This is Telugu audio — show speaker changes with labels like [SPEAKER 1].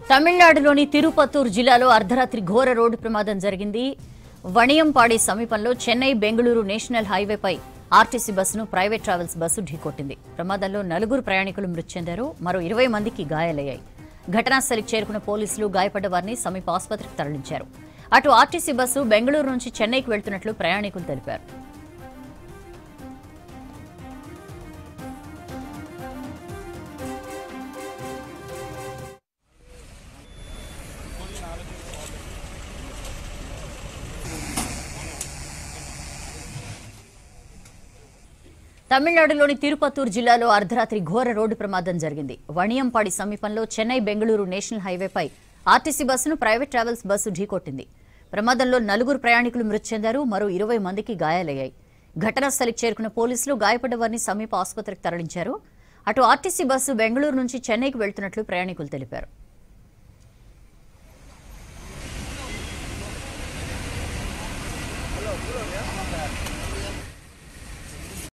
[SPEAKER 1] తమిళనాడులోని తిరుపత్తూరు జిల్లాలో అర్ధరాత్రి ఘోర రోడ్డు ప్రమాదం జరిగింది వణియంపాడి సమీపంలో చెన్నై బెంగళూరు నేషనల్ హైవేపై ఆర్టీసీ బస్సును ప్రైవేట్ ట్రావెల్స్ బస్సు ఢీకొట్టింది ప్రమాదంలో నలుగురు ప్రయాణికులు మృతి చెందారు మరో ఇరవై మందికి గాయాలయ్యాయి ఘటనా స్థలికి చేరుకున్న పోలీసులు గాయపడ్డ వారిని సమీప ఆసుపత్రికి తరలించారు అటు ఆర్టీసీ బస్సు బెంగళూరు నుంచి చెన్నైకి వెళ్తున్నట్లు ప్రయాణికులు తెలిపారు తమిళనాడులోని తిరుపత్తూరు జిల్లాలో అర్ధరాత్రి ఘోర రోడ్డు ప్రమాదం జరిగింది వణియంపాడి సమీపంలో చెన్నై బెంగళూరు నేషనల్ హైవేపై ఆర్టీసీ బస్సును ప్రైవేట్ ట్రావెల్స్ బస్సు ఢీకొట్టింది ప్రమాదంలో నలుగురు ప్రయాణికులు మృతి చెందారు మరో ఇరవై మందికి గాయాలయ్యాయి ఘటనా స్థలికి చేరుకున్న పోలీసులు గాయపడ్డ వారిని సమీప ఆసుపత్రికి తరలించారు అటు ఆర్టీసీ బస్సు బెంగళూరు నుంచి చెన్నైకి వెళ్తున్నట్లు ప్రయాణికులు తెలిపారు